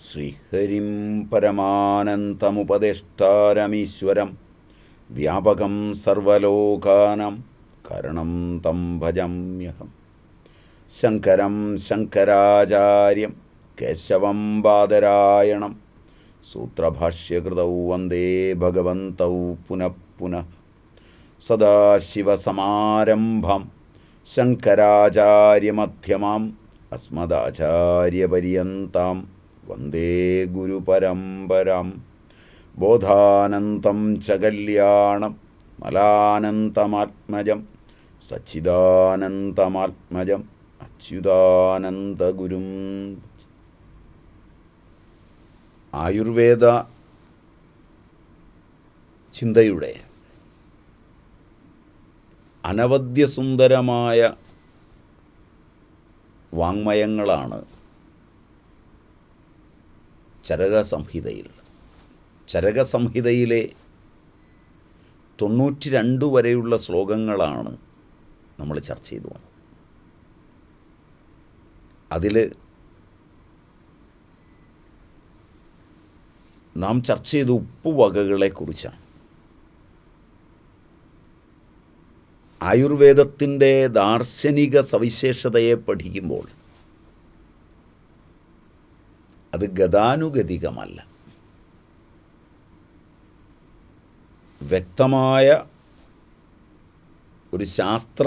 ശ്രീഹരിം പരമാനന്തമുപദേഷ്ടാരമീശ്വരം വ്യാപകം സർവലോകാനാം കരണം തം ഭജമ്യഹം ശങ്കരം ശങ്കരാചാര്യം കേശവം ബാദരായണം സൂത്രഭാഷ്യകൃതൗ വന്ദേ ഭഗവന്തൗ പുനഃ പുനഃ സദാശിവസമാരംഭം ശങ്കരാചാര്യമധ്യമാം അസ്മദാചാര്യപര്യന്താം വന്ദേ ഗുരുപരമ്പരാം ബോധാനന്തം ച കല്യാണം മലാനന്തമാത്മജം സച്ചിദാനന്തമാത്മജം അച്യുതാനന്ദഗുരും ആയുർവേദ ചിന്തയുടെ അനവദ്യസുന്ദരമായ വാങ്മയങ്ങളാണ് ചരകസംഹിതയിൽ ചരകസംഹിതയിലെ തൊണ്ണൂറ്റി രണ്ട് വരെയുള്ള ശ്ലോകങ്ങളാണ് നമ്മൾ ചർച്ച ചെയ്തു വന്നത് അതിൽ നാം ചർച്ച ചെയ്ത ഉപ്പുവകകളെക്കുറിച്ചാണ് ആയുർവേദത്തിൻ്റെ ദാർശനിക സവിശേഷതയെ പഠിക്കുമ്പോൾ അത് ഗതാനുഗതികമല്ല വ്യക്തമായ ഒരു ശാസ്ത്ര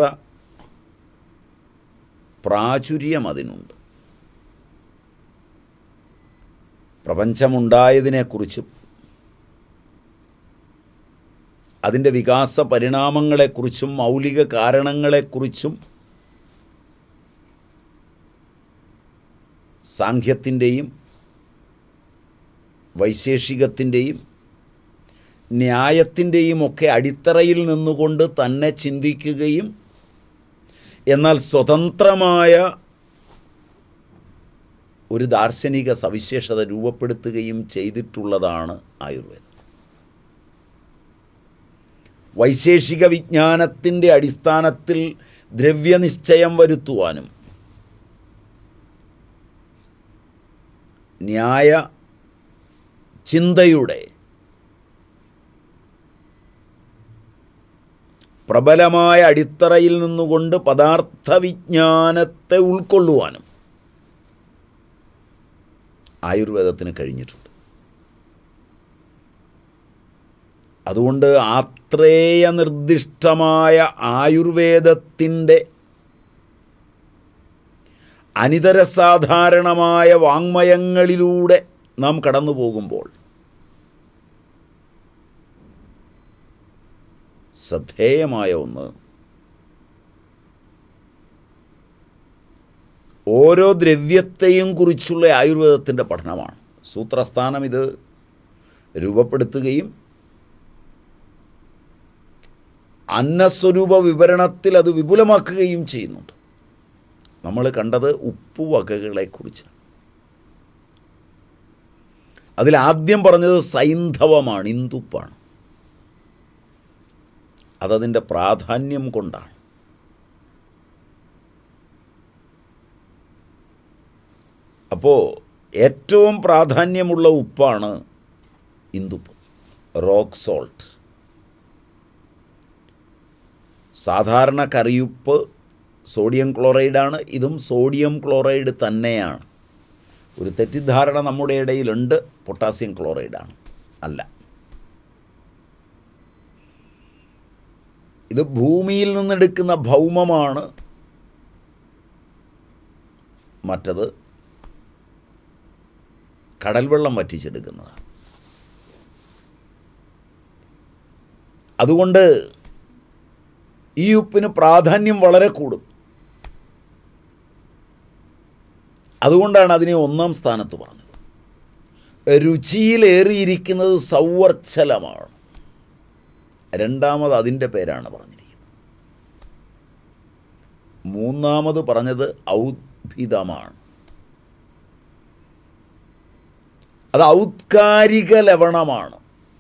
പ്രാചുര്യം അതിനുണ്ട് പ്രപഞ്ചമുണ്ടായതിനെക്കുറിച്ചും അതിൻ്റെ വികാസ പരിണാമങ്ങളെക്കുറിച്ചും മൗലിക കാരണങ്ങളെക്കുറിച്ചും സാഖ്യത്തിൻ്റെയും വൈശേഷികത്തിൻ്റെയും ന്യായത്തിൻ്റെയും ഒക്കെ അടിത്തറയിൽ നിന്നുകൊണ്ട് തന്നെ ചിന്തിക്കുകയും എന്നാൽ സ്വതന്ത്രമായ ഒരു ദാർശനിക സവിശേഷത രൂപപ്പെടുത്തുകയും ചെയ്തിട്ടുള്ളതാണ് ആയുർവേദം വൈശേഷിക വിജ്ഞാനത്തിൻ്റെ അടിസ്ഥാനത്തിൽ ദ്രവ്യനിശ്ചയം വരുത്തുവാനും ന്യായ ചിന്തയുടെ പ്രബലമായ അടിത്തറയിൽ നിന്നുകൊണ്ട് പദാർത്ഥ വിജ്ഞാനത്തെ ഉൾക്കൊള്ളുവാനും ആയുർവേദത്തിന് കഴിഞ്ഞിട്ടുണ്ട് അതുകൊണ്ട് ആത്രേയ നിർദ്ദിഷ്ടമായ ആയുർവേദത്തിൻ്റെ അനിതരസാധാരണമായ വാങ്മയങ്ങളിലൂടെ നാം കടന്നു പോകുമ്പോൾ ശ്രദ്ധേയമായ ഒന്ന് ഓരോ ദ്രവ്യത്തെയും കുറിച്ചുള്ള ആയുർവേദത്തിൻ്റെ പഠനമാണ് സൂത്രസ്ഥാനം ഇത് രൂപപ്പെടുത്തുകയും അന്നസ്വരൂപ വിവരണത്തിൽ അത് വിപുലമാക്കുകയും ചെയ്യുന്നുണ്ട് നമ്മൾ കണ്ടത് ഉപ്പുവകകളെക്കുറിച്ച് അതിലാദ്യം പറഞ്ഞത് സൈന്ധവമാണ് ഇന്ദുപ്പാണ് അതതിൻ്റെ പ്രാധാന്യം കൊണ്ടാണ് അപ്പോൾ ഏറ്റവും പ്രാധാന്യമുള്ള ഉപ്പാണ് ഇന്ദുപ്പ് റോക്ക് സോൾട്ട് സാധാരണ കറിയുപ്പ് സോഡിയം ക്ലോറൈഡാണ് ഇതും സോഡിയം ക്ലോറൈഡ് തന്നെയാണ് ഒരു തെറ്റിദ്ധാരണ നമ്മുടെ ഇടയിലുണ്ട് പൊട്ടാസ്യം ക്ലോറൈഡാണ് അല്ല ഇത് ഭൂമിയിൽ നിന്നെടുക്കുന്ന ഭൗമമാണ് മറ്റത് കടൽ വെള്ളം വറ്റിച്ചെടുക്കുന്നതാണ് അതുകൊണ്ട് ഈ ഉപ്പിന് പ്രാധാന്യം വളരെ കൂടും അതുകൊണ്ടാണ് അതിനെ ഒന്നാം സ്ഥാനത്ത് പറഞ്ഞത് രുചിയിലേറിയിരിക്കുന്നത് സൗവർച്ഛലമാണ് രണ്ടാമത് അതിൻ്റെ പേരാണ് പറഞ്ഞിരിക്കുന്നത് മൂന്നാമത് പറഞ്ഞത് ഔദ്ഭിതമാണ് അത് ഔത്കാരിക ലവണമാണ്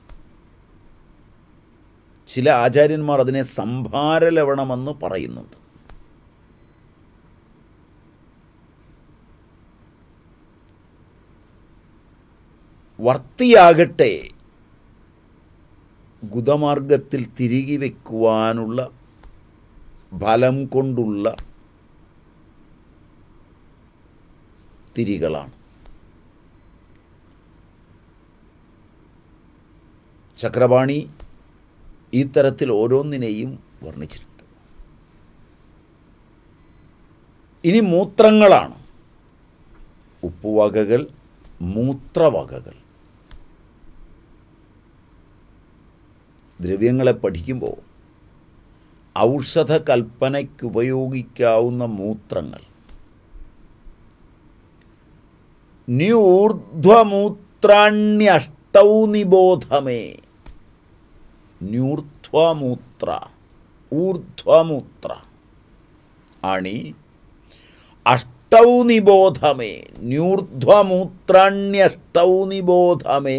ചില ആചാര്യന്മാർ അതിനെ സംഭാര ലവണമെന്ന് പറയുന്നുണ്ട് വർത്തിയാകട്ടെ ഗുദമാർഗത്തിൽ തിരികെ വയ്ക്കുവാനുള്ള ഫലം കൊണ്ടുള്ള തിരികളാണ് ചക്രപാണി ഈ തരത്തിൽ ഓരോന്നിനെയും വർണ്ണിച്ചിട്ടുണ്ട് ഇനി മൂത്രങ്ങളാണ് ഉപ്പുവകകൾ മൂത്രവകകൾ ദ്രവ്യങ്ങളെ പഠിക്കുമ്പോൾ ഔഷധ കൽപ്പനയ്ക്കുപയോഗിക്കാവുന്ന മൂത്രങ്ങൾ ന്യൂർധ്വമൂത്രാണ്യഷ്ടൗ നിബോധമേ ന്യൂർധ്വമൂത്ര ഊർധ്വമൂത്ര ആണി അഷ്ടൗ നിബോധമേ ന്യൂർധ്വമൂത്രാണ്യഷ്ടൗ നിബോധമേ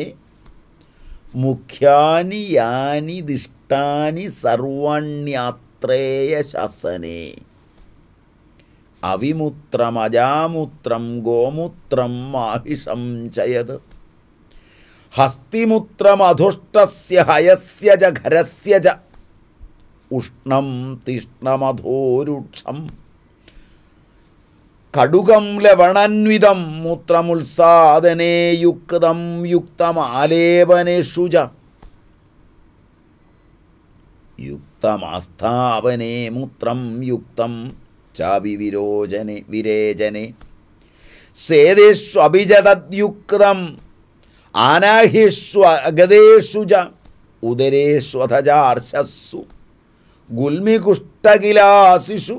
മുഖ്യാനി യാനി ദിഷ്ടാനി സർവണ്യാത്രേയ ശാസനേ അവിമുത്രം അജാമുത്രം ഗോമൂത്രം മാഹിഷം ചയത് ഹസ്തിമുത്രമധുഷ്ടസ്യ ഹയസ്യ ച ഖരസ്യ ച ഉഷ്ണം തിഷ്ണമധോരുക്ഷം കടുകം ലവണന്വിതം മൂത്രമുത്സാദനേ യുക്തം യുക്തമാലേപനേഷു ച യുക്തമാസ്ഥാപനേ മൂത്രം യുക്തം ചാപി വിരോചനെ വിരേചനെ സേതേഷ്വഭിജതദ്യുക്തം ആനാഹ്യേഷ്വഗതേഷു ച ഉദരേഷ്വധജാർഷസ്സു ഗുൽമികുഷ്ടകിലാസിഷു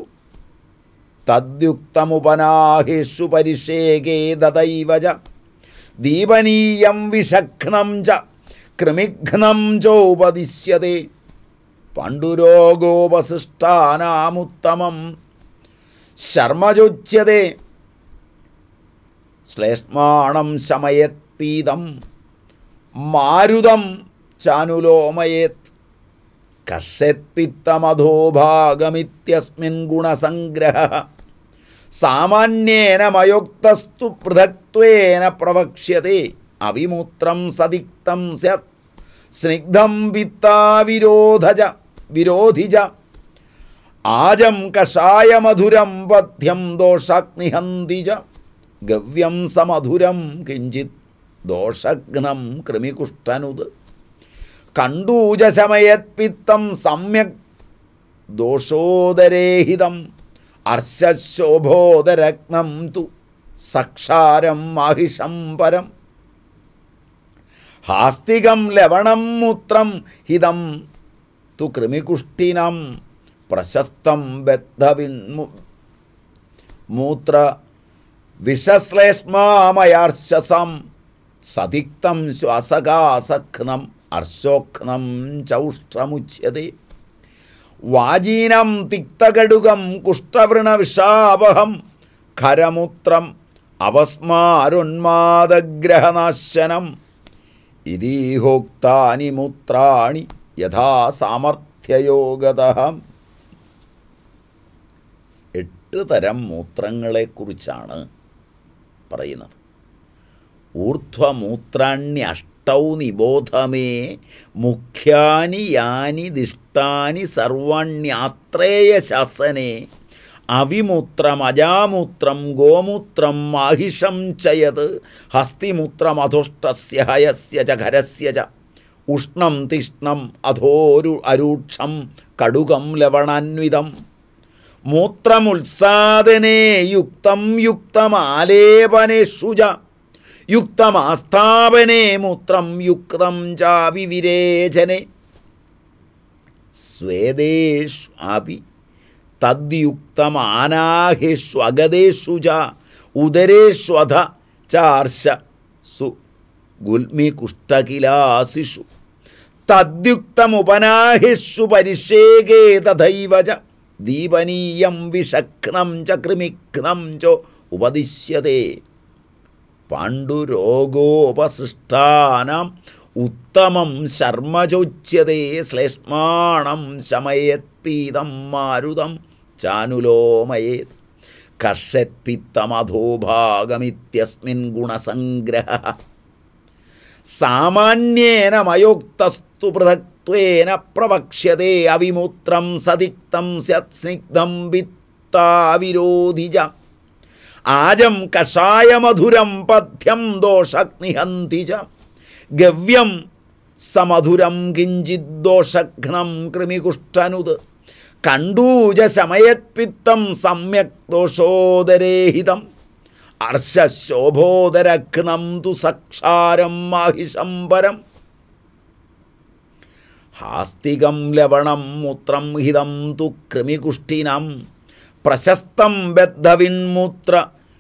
തദ്യുക്തമുപനാഹേഷു പരിഷേകേ ദതൈവ ച ദീപനീയം വിഷഘ്നം ച കൃമിഘ്നം ചോപദിശ്യത്തെ പണ്ടുരോഗോപസിഷ്ടാനാമുത്തമം ശർമ്മചുച്യത്തെ ശ്ലേഷ്മാണം ശമയത്പീതം മാരുതം ചാനുലോമയേത് കർഷത്പിത്തമധോഭാഗമിത്യസ്മിൻ ഗുണസംഗ്രഹ സാമാന്യേന മയോക്തസ്തു പൃഥക്ത്വേന പ്രവക്ഷ്യത്തെ അവിമൂത്രം സതിക്തം സ്യാത് സ്നിഗ്ധം പിത്താവിരോധജ വിരോധിജ ആജം കഷായമധുരം പഥ്യം ദോഷാഗ്നിഹന്തി ച ഗവ്യം സമധുരം കിഞ്ചിത് ദോഷഘ്നം കൃമികുഷ്ടനുത് കണ്ടൂജശമയത്പിത്തം സമ്യക് ദോഷോദരേഹിതം അർശശോഭോദരഗ്നം തു സക്ഷാരം മാഹിഷം പരം ഹാസ്തികം ലവണം മൂത്രം ഹിതം തു കൃമികുഷ്ഠിനം പ്രശസ്തം ബദ്ധവിന്മു മൂത്ര വിഷശ്ലേഷ്മാമയാർശസം സതിക്തം ശ്വാസകാസഘ്നം അർശോഘ്നം ചൗഷ്ട്രമുച്യത്തെ വാജീനം തിക്തകടുകം കുഷ്ഠവൃണവിഷാവഹം ഖരമൂത്രം അപസ്മാരുന്മാദഗ്രഹനാശനം ഇതീഹോക്താനി മൂത്രാണി യഥാ സാമർഥ്യയോഗത എട്ട് തരം മൂത്രങ്ങളെക്കുറിച്ചാണ് പറയുന്നത് ഊർധ്വമൂത്രാണ്യഷ്ടൗ നിബോധമേ മുഖ്യാനി യാനി ദിഷ്ടാനി സർവാണ്യാത്രേയ ശാസനെ അവിമൂത്രം അജാമൂത്രം ഗോമൂത്രം മാഹിഷം ചയത് ഹസ്തിമൂത്രം അധോഷ്ടസ്യ ഹയസ്യ ച ഖരസ്യ ച ഉഷ്ണം തിഷ്ണം അധോരു അരൂക്ഷം കടുകം ലവണാന്വിതം മൂത്രമുത്സാദനേ യുക്തം യുക്തമാലേപനേഷു ച യുക്തമാസ്ഥാപനേ മൂത്രം യുക്തം ചാവിവിരേചനെ സ്വേദേഷു അപി തദ്യുക്തമാനാഹേഷു അഗതേഷു ച ഉദരേഷ്വധ ചാർഷ സു ഗുൽമികുഷ്ടകിലാസിഷു തദ്യുക്തമുപനാഹിഷു പരിഷേകേ തഥൈവ ച ദീപനീയം വിഷഘ്നം ച കൃമിഘ്നം ച ഉപദിശ്യത്തെ പാണ്ഡുരോഗോപസൃഷ്ടാനാം ഉത്തമം ശർമ്മചോച്യത്തെ ശ്ലേഷ്മാണം ശമയത്പീതം മാരുതം ചാനുലോമയേത് കർഷത്പിത്തമധോഭാഗമിത്യസ്മിൻ ഗുണസംഗ്രഹ സാമാന്യേന മയോക്തസ്തു പൃഥക്ത്വേന പ്രവക്ഷ്യത്തെ അവിമൂത്രം സതിക്തം സ്യത് സ്നിഗ്ധം വിത്താവിരോധിജ ആജം കഷായമധുരം പഥ്യം ദോഷഗ്നിഹന്തി ച ഗവ്യം സമധുരം കിഞ്ചിത് ദോഷഘ്നം കൃമികുഷ്ഠനുത് കണ്ടൂജ ശമയത്പിത്തം സമ്യക് ദോഷോദരേഹിതം അർശശോഭോദരഘ്നം തു സക്ഷാരം മാഹിഷംബരം ഹാസ്തികം ലവണം മൂത്രം ഹിതം തു കൃമികുഷ്ഠിനം പ്രശസ്തം ബദ്ധവിന്മൂത്ര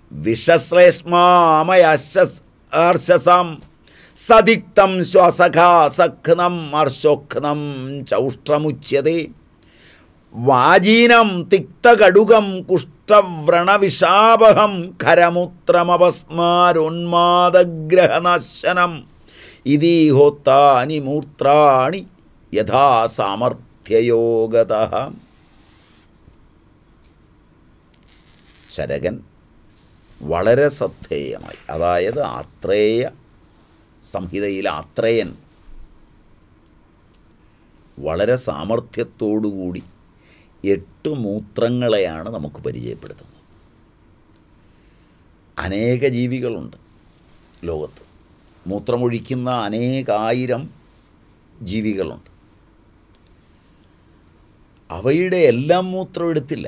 വിഷശ്ലേഷ്മാമയാർശസാം സദിക്തം ശ്വാസഖാസഘ്നം അർശോഘ്നം ചൗഷ്ട്രമുച്യത്തെ വാജീനം തിക്തകടുകം കുഷ്ഠവ്രണവിഷാപഹം ഖരമുത്രമപസ്മാരോന്മാദഗ്രഹനാശനം ഇതീഹോത്താനി മൂത്രാണി യഥാ സാമർഥ്യയോഗത ശരകൻ വളരെ ശ്രദ്ധേയമായി അതായത് ആത്രേയ സംഹിതയിലെ ആത്രേയൻ വളരെ സാമർഥ്യത്തോടുകൂടി എട്ട് മൂത്രങ്ങളെയാണ് നമുക്ക് പരിചയപ്പെടുത്തുന്നത് അനേക ജീവികളുണ്ട് ലോകത്ത് മൂത്രമൊഴിക്കുന്ന അനേകായിരം ജീവികളുണ്ട് അവയുടെ എല്ലാം മൂത്രം എടുത്തില്ല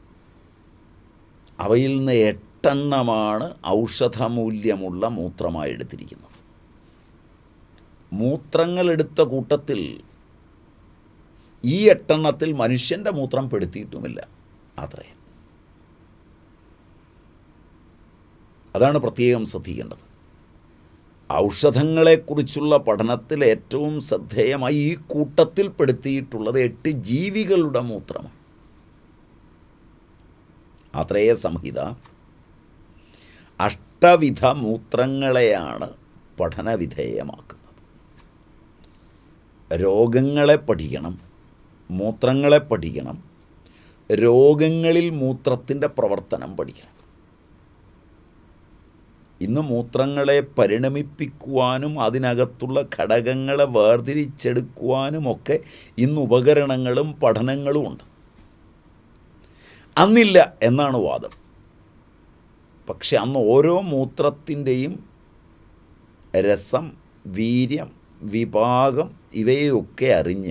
അവയിൽ നിന്ന് എട്ടെണ്ണമാണ് ഔഷധമൂല്യമുള്ള മൂത്രമായി എടുത്തിരിക്കുന്നത് മൂത്രങ്ങൾ എടുത്ത കൂട്ടത്തിൽ ഈ എട്ടെണ്ണത്തിൽ മനുഷ്യൻ്റെ മൂത്രം പെടുത്തിയിട്ടുമില്ല അത്രേ അതാണ് പ്രത്യേകം ശ്രദ്ധിക്കേണ്ടത് ഔഷധങ്ങളെക്കുറിച്ചുള്ള പഠനത്തിൽ ഏറ്റവും ശ്രദ്ധേയമായി ഈ കൂട്ടത്തിൽ പെടുത്തിയിട്ടുള്ളത് എട്ട് ജീവികളുടെ മൂത്രമാണ് ആത്രേയ സംഹിത അഷ്ടവിധ മൂത്രങ്ങളെയാണ് പഠനവിധേയമാക്കുന്നത് രോഗങ്ങളെ പഠിക്കണം മൂത്രങ്ങളെ പഠിക്കണം രോഗങ്ങളിൽ മൂത്രത്തിൻ്റെ പ്രവർത്തനം പഠിക്കണം ഇന്ന് മൂത്രങ്ങളെ പരിണമിപ്പിക്കുവാനും അതിനകത്തുള്ള ഘടകങ്ങളെ വേർതിരിച്ചെടുക്കുവാനുമൊക്കെ ഇന്ന് ഉപകരണങ്ങളും പഠനങ്ങളും ഉണ്ട് അന്നില്ല എന്നാണ് വാദം പക്ഷെ അന്ന് ഓരോ മൂത്രത്തിൻ്റെയും രസം വീര്യം വിഭാഗം ഇവയൊക്കെ അറിഞ്ഞ്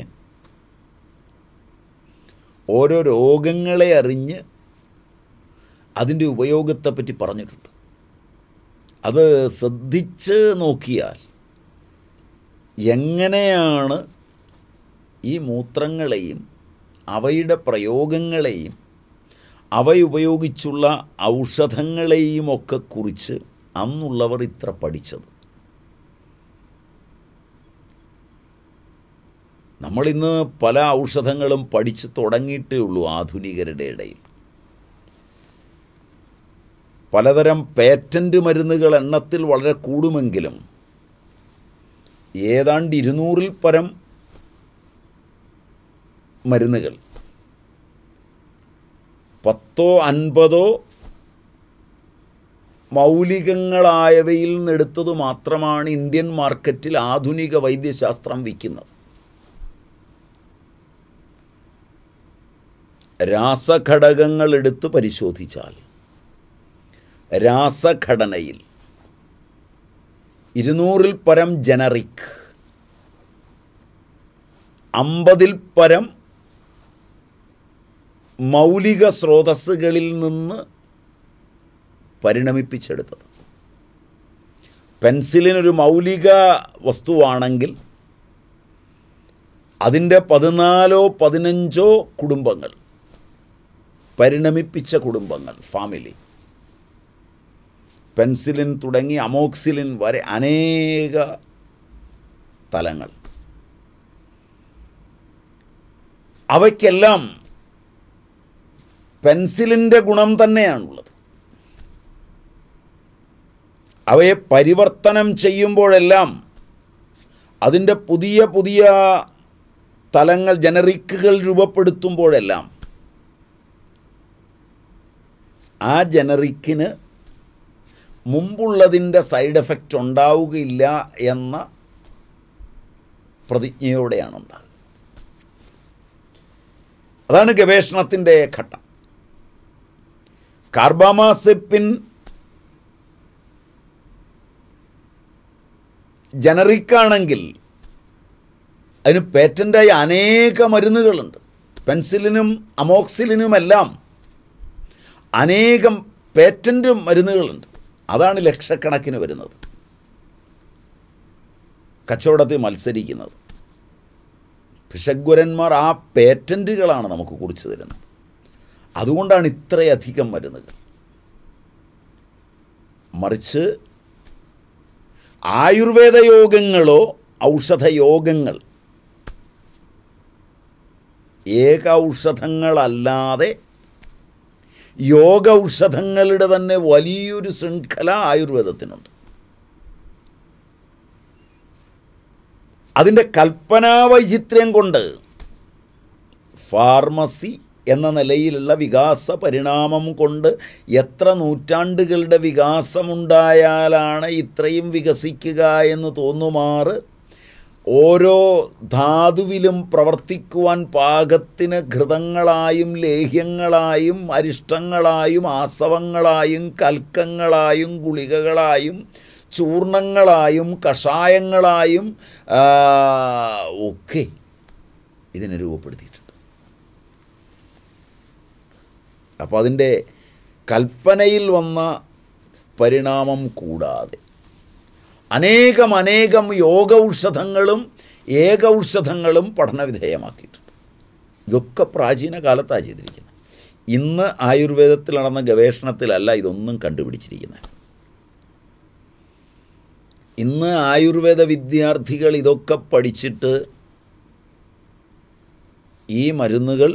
ഓരോ രോഗങ്ങളെ അറിഞ്ഞ് അതിൻ്റെ ഉപയോഗത്തെപ്പറ്റി പറഞ്ഞിട്ടുണ്ട് അത് ശ്രദ്ധിച്ച് നോക്കിയാൽ എങ്ങനെയാണ് ഈ മൂത്രങ്ങളെയും അവയുടെ പ്രയോഗങ്ങളെയും അവയുപയോഗിച്ചുള്ള ഔഷധങ്ങളെയും ഒക്കെ കുറിച്ച് അന്നുള്ളവർ ഇത്ര പഠിച്ചത് നമ്മളിന്ന് പല ഔഷധങ്ങളും പഠിച്ചു തുടങ്ങിയിട്ടേ ഉള്ളൂ ആധുനികരുടെ ഇടയിൽ പലതരം പേറ്റൻ്റ് മരുന്നുകൾ എണ്ണത്തിൽ വളരെ കൂടുമെങ്കിലും ഏതാണ്ട് ഇരുന്നൂറിൽ പരം മരുന്നുകൾ പത്തോ അൻപതോ മൗലികങ്ങളായവയിൽ നിന്നെടുത്തത് മാത്രമാണ് ഇന്ത്യൻ മാർക്കറ്റിൽ ആധുനിക വൈദ്യശാസ്ത്രം വിൽക്കുന്നത് രാസഘടകങ്ങൾ എടുത്ത് പരിശോധിച്ചാൽ രാസഘടനയിൽ ഇരുന്നൂറിൽ പരം ജനറിക് അമ്പതിൽ പരം മൗലിക സ്രോതസ്സുകളിൽ നിന്ന് പരിണമിപ്പിച്ചെടുത്തത് പെൻസിലിൻ ഒരു മൗലിക വസ്തുവാണെങ്കിൽ അതിൻ്റെ പതിനാലോ പതിനഞ്ചോ കുടുംബങ്ങൾ പരിണമിപ്പിച്ച കുടുംബങ്ങൾ ഫാമിലി പെൻസിലിൻ തുടങ്ങി അമോക്സിലിൻ വരെ അനേക തലങ്ങൾ അവയ്ക്കെല്ലാം പെൻസിലിൻ്റെ ഗുണം തന്നെയാണുള്ളത് അവയെ പരിവർത്തനം ചെയ്യുമ്പോഴെല്ലാം അതിൻ്റെ പുതിയ പുതിയ തലങ്ങൾ ജനറിക്കുകൾ രൂപപ്പെടുത്തുമ്പോഴെല്ലാം ആ ജനറിക്കിന് മുമ്പുള്ളതിൻ്റെ സൈഡ് എഫക്റ്റ് ഉണ്ടാവുകയില്ല എന്ന പ്രതിജ്ഞയോടെയാണ് ഉണ്ടാകുക അതാണ് ഗവേഷണത്തിൻ്റെ ഘട്ടം കാർബാമാസെപ്പിൻ ജനറിക്കാണെങ്കിൽ അതിന് പേറ്റൻ്റായ അനേക മരുന്നുകളുണ്ട് പെൻസിലിനും അമോക്സിലിനുമെല്ലാം അനേകം പേറ്റൻ്റ് മരുന്നുകളുണ്ട് അതാണ് ലക്ഷക്കണക്കിന് വരുന്നത് കച്ചവടത്തിൽ മത്സരിക്കുന്നത് ഭിഷഗ്വരന്മാർ ആ പേറ്റൻറ്റുകളാണ് നമുക്ക് കുറിച്ച് തരുന്നത് അതുകൊണ്ടാണ് ഇത്രയധികം മരുന്നുകൾ മറിച്ച് ആയുർവേദ യോഗങ്ങളോ ഔഷധയോഗങ്ങൾ ഏക ഔഷധങ്ങളല്ലാതെ യോഗ ഔഷധങ്ങളുടെ തന്നെ വലിയൊരു ശൃംഖല ആയുർവേദത്തിനുണ്ട് അതിൻ്റെ കൽപ്പനാവൈചിത്ര്യം കൊണ്ട് ഫാർമസി എന്ന നിലയിലുള്ള വികാസ പരിണാമം കൊണ്ട് എത്ര നൂറ്റാണ്ടുകളുടെ വികാസമുണ്ടായാലാണ് ഇത്രയും വികസിക്കുക എന്ന് തോന്നുമാറ് ഓരോ ധാതുവിലും പ്രവർത്തിക്കുവാൻ പാകത്തിന് ഘൃതങ്ങളായും ലേഹ്യങ്ങളായും അരിഷ്ടങ്ങളായും ആസവങ്ങളായും കൽക്കങ്ങളായും ഗുളികകളായും ചൂർണങ്ങളായും കഷായങ്ങളായും ആ, ഒക്കെ ഇതിനെ രൂപപ്പെടുത്തിയിട്ടുണ്ട് അപ്പോൾ അതിൻ്റെ കൽപ്പനയിൽ വന്ന പരിണാമം കൂടാതെ അനേകം അനേകം യോഗ ഔഷധങ്ങളും ഏക ഔഷധങ്ങളും പഠനവിധേയമാക്കിയിട്ടുണ്ട് ഇതൊക്കെ പ്രാചീന കാലത്താണ് ചെയ്തിരിക്കുന്നത് ഇന്ന് ആയുർവേദത്തിൽ നടന്ന ഗവേഷണത്തിലല്ല ഇതൊന്നും കണ്ടുപിടിച്ചിരിക്കുന്നത് ഇന്ന് ആയുർവേദ വിദ്യാർത്ഥികൾ ഇതൊക്കെ പഠിച്ചിട്ട് ഈ മരുന്നുകൾ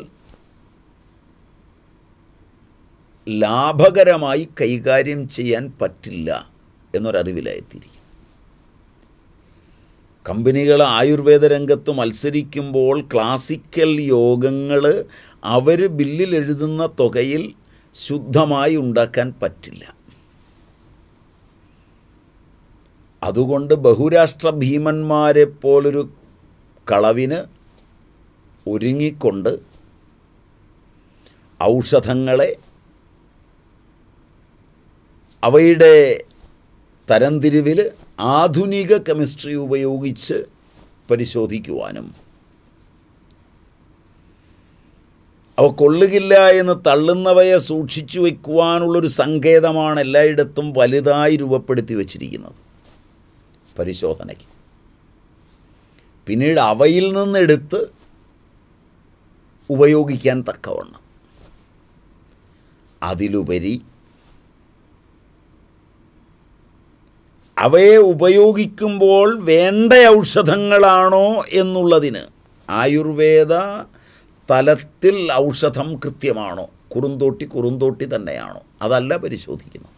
ലാഭകരമായി കൈകാര്യം ചെയ്യാൻ പറ്റില്ല എന്നൊരറിവിലായെത്തിയിരിക്കുന്നു കമ്പനികൾ ആയുർവേദ രംഗത്ത് മത്സരിക്കുമ്പോൾ ക്ലാസിക്കൽ യോഗങ്ങൾ അവർ ബില്ലിൽ എഴുതുന്ന തുകയിൽ ശുദ്ധമായി ഉണ്ടാക്കാൻ പറ്റില്ല അതുകൊണ്ട് ബഹുരാഷ്ട്ര ഭീമന്മാരെ പോലൊരു കളവിന് ഒരുങ്ങിക്കൊണ്ട് ഔഷധങ്ങളെ അവയുടെ തരംതിരിവിൽ ആധുനിക കെമിസ്ട്രി ഉപയോഗിച്ച് പരിശോധിക്കുവാനും അവ കൊള്ളുകില്ല എന്ന് തള്ളുന്നവയെ സൂക്ഷിച്ചു വയ്ക്കുവാനുള്ളൊരു സങ്കേതമാണ് എല്ലായിടത്തും വലുതായി രൂപപ്പെടുത്തി വച്ചിരിക്കുന്നത് പരിശോധനയ്ക്ക് പിന്നീട് അവയിൽ നിന്നെടുത്ത് ഉപയോഗിക്കാൻ തക്കവണ്ണം അതിലുപരി അവയെ ഉപയോഗിക്കുമ്പോൾ വേണ്ട ഔഷധങ്ങളാണോ എന്നുള്ളതിന് ആയുർവേദ തലത്തിൽ ഔഷധം കൃത്യമാണോ കുറുന്തോട്ടി കുറുന്തോട്ടി തന്നെയാണോ അതല്ല പരിശോധിക്കുന്നത്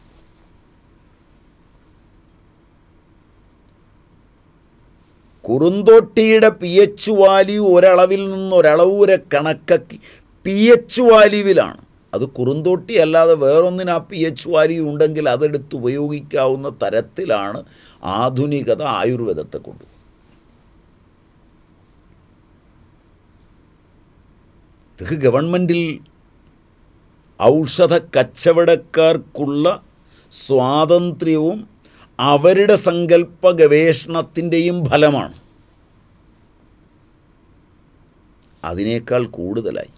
കുറുന്തോട്ടിയുടെ പി എച്ച് വാല്യൂ ഒരളവിൽ നിന്ന് ഒരളവ് വരെ കണക്കാക്കി പി എച്ച് വാല്യൂവിലാണ് അത് കുറുന്തോട്ടി അല്ലാതെ വേറൊന്നിന് ആ പി എച്ച് വാല്യൂ ഉണ്ടെങ്കിൽ അതെടുത്ത് ഉപയോഗിക്കാവുന്ന തരത്തിലാണ് ആധുനികത ആയുർവേദത്തെ കൊണ്ടു ഇതൊക്കെ ഗവൺമെൻറ്റിൽ ഔഷധ കച്ചവടക്കാർക്കുള്ള സ്വാതന്ത്ര്യവും അവരുടെ സങ്കല്പ ഗവേഷണത്തിൻ്റെയും ഫലമാണ് അതിനേക്കാൾ കൂടുതലായി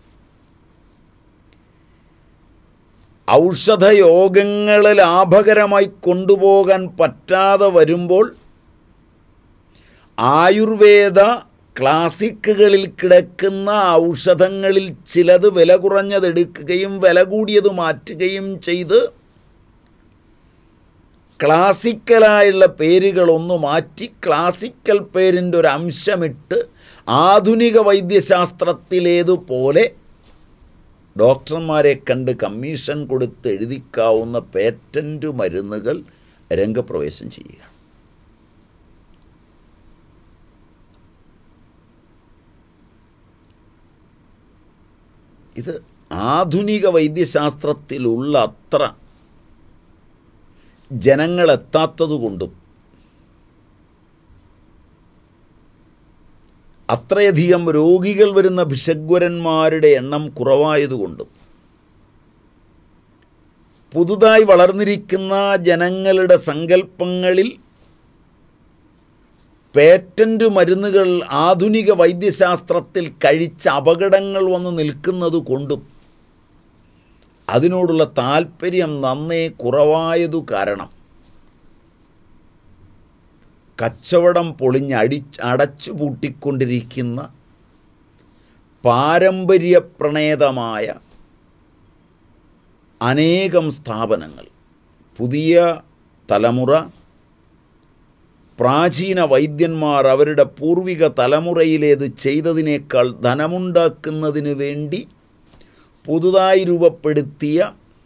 ഔഷധയോഗങ്ങളെ ലാഭകരമായി കൊണ്ടുപോകാൻ പറ്റാതെ വരുമ്പോൾ ആയുർവേദ ക്ലാസിക്കുകളിൽ കിടക്കുന്ന ഔഷധങ്ങളിൽ ചിലത് വില കുറഞ്ഞതെടുക്കുകയും വില കൂടിയത് മാറ്റുകയും ചെയ്ത് ക്ലാസിക്കലായുള്ള പേരുകളൊന്ന് മാറ്റി ക്ലാസിക്കൽ പേരിൻ്റെ ഒരു അംശമിട്ട് ആധുനിക വൈദ്യശാസ്ത്രത്തിലേതുപോലെ ഡോക്ടർമാരെ കണ്ട് കമ്മീഷൻ കൊടുത്ത് എഴുതിക്കാവുന്ന പേറ്റൻ്റ് മരുന്നുകൾ രംഗപ്രവേശം ചെയ്യുക ഇത് ആധുനിക വൈദ്യശാസ്ത്രത്തിലുള്ള അത്ര ജനങ്ങളെത്താത്തതുകൊണ്ടും അത്രയധികം രോഗികൾ വരുന്ന ഭിഷഗ്വരന്മാരുടെ എണ്ണം കുറവായതുകൊണ്ടും പുതുതായി വളർന്നിരിക്കുന്ന ജനങ്ങളുടെ സങ്കല്പങ്ങളിൽ പേറ്റൻ്റ് മരുന്നുകൾ ആധുനിക വൈദ്യശാസ്ത്രത്തിൽ കഴിച്ച അപകടങ്ങൾ വന്ന് നിൽക്കുന്നത് കൊണ്ടും അതിനോടുള്ള താല്പര്യം നന്നേ കുറവായതു കാരണം കച്ചവടം പൊളിഞ്ഞ് അടി അടച്ചു പൂട്ടിക്കൊണ്ടിരിക്കുന്ന പാരമ്പര്യപ്രണേതമായ അനേകം സ്ഥാപനങ്ങൾ പുതിയ തലമുറ പ്രാചീന വൈദ്യന്മാർ അവരുടെ പൂർവിക തലമുറയിലേത് ചെയ്തതിനേക്കാൾ ധനമുണ്ടാക്കുന്നതിന് വേണ്ടി പുതുതായി രൂപപ്പെടുത്തിയ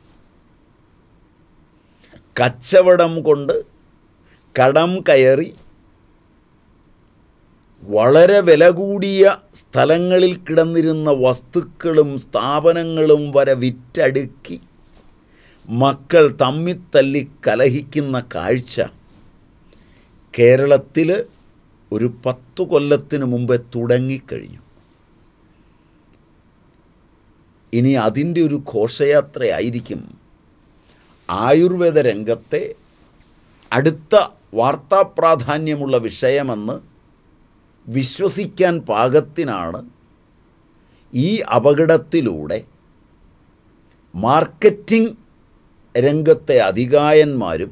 കച്ചവടം കൊണ്ട് കടം കയറി വളരെ വില കൂടിയ സ്ഥലങ്ങളിൽ കിടന്നിരുന്ന വസ്തുക്കളും സ്ഥാപനങ്ങളും വരെ വിറ്റടുക്കി മക്കൾ തമ്മിത്തല്ലി കലഹിക്കുന്ന കാഴ്ച കേരളത്തിൽ ഒരു പത്തു കൊല്ലത്തിന് മുമ്പേ തുടങ്ങിക്കഴിഞ്ഞു ഇനി അതിൻ്റെ ഒരു ഘോഷയാത്രയായിരിക്കും ആയുർവേദ രംഗത്തെ അടുത്ത വാർത്താ പ്രാധാന്യമുള്ള വിഷയമെന്ന് വിശ്വസിക്കാൻ പാകത്തിനാണ് ഈ അപകടത്തിലൂടെ മാർക്കറ്റിംഗ് രംഗത്തെ അധികായന്മാരും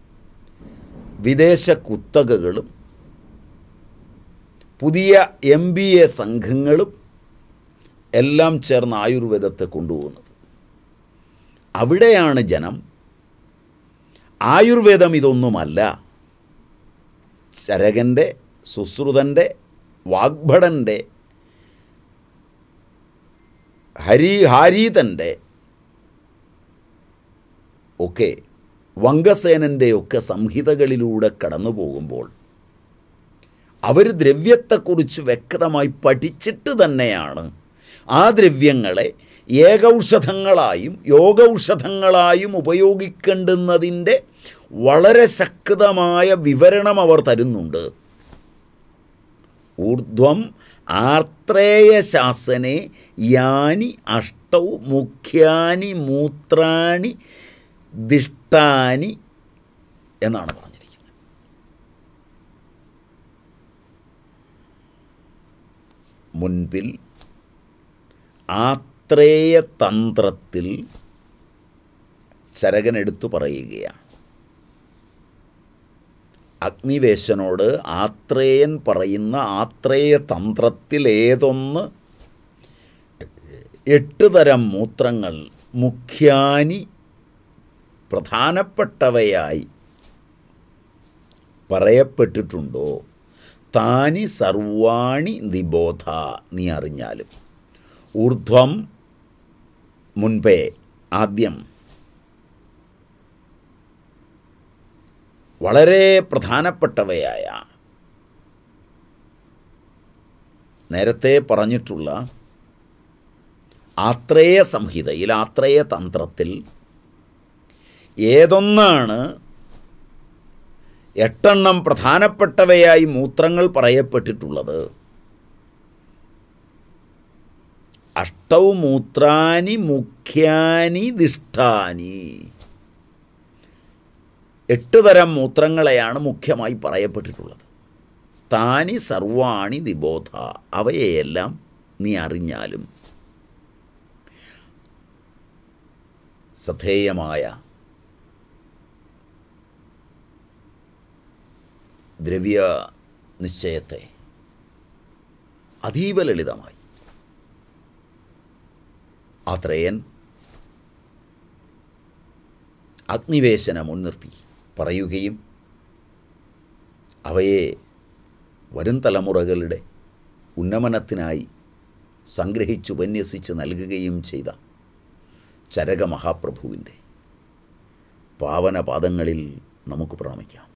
വിദേശ കുത്തകകളും പുതിയ എം ബി എ സംഘങ്ങളും എല്ലാം ചേർന്ന് ആയുർവേദത്തെ കൊണ്ടുപോകുന്നത് അവിടെയാണ് ജനം ആയുർവേദം ഇതൊന്നുമല്ല ചരകൻ്റെ സുശ്രുതൻ്റെ വാഗ്ഭടൻ്റെ ഹരി ഹാരീതൻ്റെ ഒക്കെ വങ്കസേനൻ്റെ ഒക്കെ സംഹിതകളിലൂടെ കടന്നു പോകുമ്പോൾ അവർ ദ്രവ്യത്തെക്കുറിച്ച് വ്യക്തമായി പഠിച്ചിട്ട് തന്നെയാണ് ആ ദ്രവ്യങ്ങളെ ഏകൌഷധങ്ങളായും യോഗൌഷധങ്ങളായും ഉപയോഗിക്കേണ്ടുന്നതിൻ്റെ വളരെ ശക്തമായ വിവരണം അവർ തരുന്നുണ്ട് ഊർധ്വം ആത്രേയശാസനെ യാനി അഷ്ടൗ മുഖ്യാനി മൂത്രാണി ദിഷ്ടാനി എന്നാണ് പറഞ്ഞിരിക്കുന്നത് മുൻപിൽ ആത്രേയ തന്ത്രത്തിൽ ചരകൻ എടുത്തു പറയുകയാണ് അഗ്നിവേശനോട് ആത്രേയൻ പറയുന്ന ആത്രേയ തന്ത്രത്തിൽ ഏതൊന്ന് എട്ട് തരം മൂത്രങ്ങൾ മുഖ്യാനി പ്രധാനപ്പെട്ടവയായി പറയപ്പെട്ടിട്ടുണ്ടോ താനി സർവാണി നിബോധ നീ അറിഞ്ഞാലും ഊർധ്വം മുൻപേ ആദ്യം വളരെ പ്രധാനപ്പെട്ടവയായ നേരത്തെ പറഞ്ഞിട്ടുള്ള ആത്രേയ സംഹിതയിൽ ആത്രേയ തന്ത്രത്തിൽ ഏതൊന്നാണ് എട്ടെണ്ണം പ്രധാനപ്പെട്ടവയായി മൂത്രങ്ങൾ പറയപ്പെട്ടിട്ടുള്ളത് അഷ്ടൗ മൂത്രാനി മുഖ്യാനി ദിഷ്ടാനി എട്ട് തരം മൂത്രങ്ങളെയാണ് മുഖ്യമായി പറയപ്പെട്ടിട്ടുള്ളത് താനി സർവാണി നിബോധ അവയെയെല്ലാം നീ അറിഞ്ഞാലും ശ്രദ്ധേയമായ ദ്രവ്യ നിശ്ചയത്തെ അതീവ ലളിതമായി ആത്രേയൻ അഗ്നിവേശന മുൻനിർത്തി പറയുകയും അവയെ വരും തലമുറകളുടെ ഉന്നമനത്തിനായി സംഗ്രഹിച്ചുപന്യസിച്ച് നൽകുകയും ചെയ്ത ചരക മഹാപ്രഭുവിൻ്റെ പാവനപാദങ്ങളിൽ നമുക്ക് പ്രണമിക്കാം